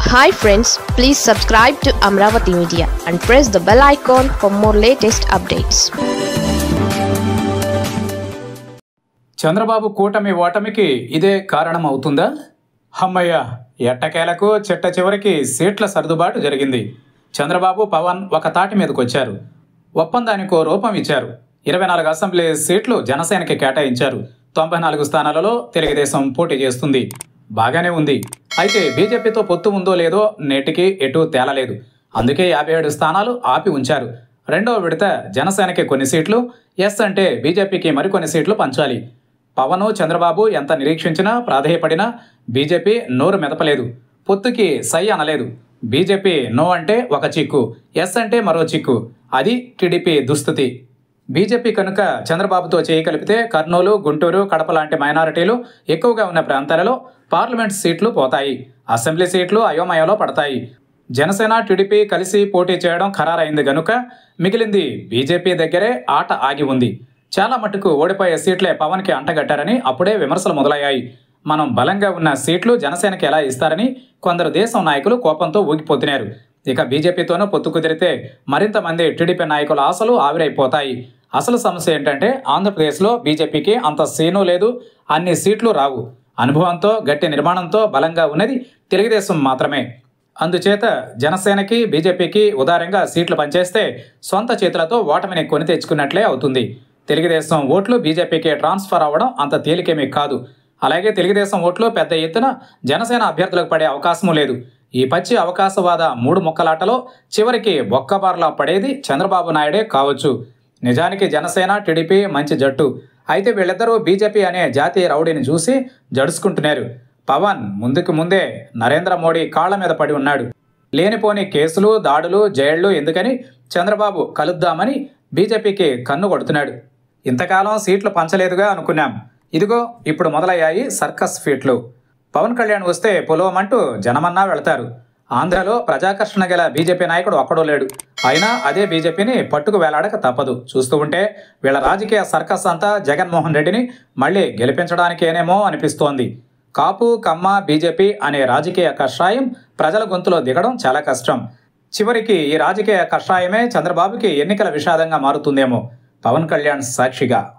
hi friends please subscribe to Amaravati media and press the bell icon for more latest updates Chandrababu కూటమి ఓటమికి ఇదే కారణం అవుతుందా హమ్మయ్య ఎట్టకేలకు చిట్ట చివరికి సీట్ల సర్దుబాటు జరిగింది చంద్రబాబు పవన్ ఒక తాటి మీదకి వచ్చారు ఒప్పందానికో రూపం ఇచ్చారు ఇరవై నాలుగు అసెంబ్లీ సీట్లు జనసేనకి కేటాయించారు తొంభై నాలుగు స్థానాలలో తెలుగుదేశం పోటీ చేస్తుంది బాగానే ఉంది అయితే బీజేపీతో పొత్తు ఉందో లేదో నేటికి ఎటు తేలలేదు అందుకే యాభై ఏడు స్థానాలు ఆపి ఉంచారు రెండో విడత జనసేనకి కొన్ని సీట్లు ఎస్ అంటే బీజేపీకి మరికొన్ని సీట్లు పంచాలి పవన్ చంద్రబాబు ఎంత నిరీక్షించినా ప్రాధేయపడినా బీజేపీ నోరు మెదపలేదు పొత్తుకి సై అనలేదు బీజేపీ నో అంటే ఒక చిక్కు ఎస్ అంటే మరో చిక్కు అది టీడీపీ దుస్థితి బీజేపీ కనుక చంద్రబాబుతో చేయి కలిపితే కర్నూలు గుంటూరు కడప లాంటి మైనారిటీలు ఎక్కువగా ఉన్న ప్రాంతాలలో పార్లమెంట్ సీట్లు పోతాయి అసెంబ్లీ సీట్లు అయోమయంలో పడతాయి జనసేన టీడీపీ కలిసి పోటీ చేయడం ఖరారైంది గనుక మిగిలింది బీజేపీ దగ్గరే ఆట ఆగి ఉంది చాలా మటుకు ఓడిపోయే సీట్లే పవన్కి అంటగట్టారని అప్పుడే విమర్శలు మొదలయ్యాయి మనం బలంగా ఉన్న సీట్లు జనసేనకి ఎలా ఇస్తారని కొందరు దేశం నాయకులు కోపంతో ఊగిపోతున్నారు ఇక బీజేపీతోనూ పొత్తు కుదిరితే మరింత మంది టీడీపీ నాయకుల ఆశలు ఆవిరైపోతాయి అసలు సమస్య ఏంటంటే ఆంధ్రప్రదేశ్లో బీజేపీకి అంత సీను లేదు అన్ని సీట్లు రావు అనుభవంతో గట్టి నిర్మాణంతో బలంగా ఉన్నది తెలుగుదేశం మాత్రమే అందుచేత జనసేనకి బీజేపీకి ఉదారంగా సీట్లు పనిచేస్తే సొంత చేతులతో ఓటమిని కొని తెచ్చుకున్నట్లే అవుతుంది తెలుగుదేశం ఓట్లు బీజేపీకి ట్రాన్స్ఫర్ అవ్వడం అంత తేలికేమీ కాదు అలాగే తెలుగుదేశం ఓట్లు పెద్ద ఎత్తున జనసేన అభ్యర్థులకు పడే అవకాశమూ లేదు ఈ పచ్చి అవకాశవాద మూడు ముక్కలాటలో చివరికి బొక్కబార్లా పడేది చంద్రబాబు నాయుడే కావచ్చు నిజానికి జనసేన టీడీపీ మంచి జట్టు అయితే వీళ్ళిద్దరూ బీజేపీ అనే జాతీయ రౌడీని చూసి జడుచుకుంటున్నారు పవన్ ముందుకు ముందే నరేంద్ర మోడీ కాళ్ల మీద పడి ఉన్నాడు లేనిపోని కేసులు దాడులు జైళ్లు ఎందుకని చంద్రబాబు కలుద్దామని బీజేపీకి కన్ను కొడుతున్నాడు ఇంతకాలం సీట్లు పంచలేదుగా అనుకున్నాం ఇదిగో ఇప్పుడు మొదలయ్యాయి సర్కస్ ఫీట్లు పవన్ కళ్యాణ్ వస్తే పొలవమంటూ జనమన్నా వెళతారు ఆంధ్రలో ప్రజాకర్షణ గల బీజేపీ నాయకుడు ఒక్కడో లేడు అయినా అదే బీజేపీని పట్టుకు వేలాడక తప్పదు చూస్తూ ఉంటే వీళ్ళ రాజకీయ సర్కస్ అంతా జగన్మోహన్ రెడ్డిని మళ్ళీ గెలిపించడానికేనేమో అనిపిస్తోంది కాపు కమ్మ బీజేపీ అనే రాజకీయ కషాయం ప్రజల గొంతులో దిగడం చాలా కష్టం చివరికి ఈ రాజకీయ కషాయమే చంద్రబాబుకి ఎన్నికల విషాదంగా మారుతుందేమో పవన్ కళ్యాణ్ సాక్షిగా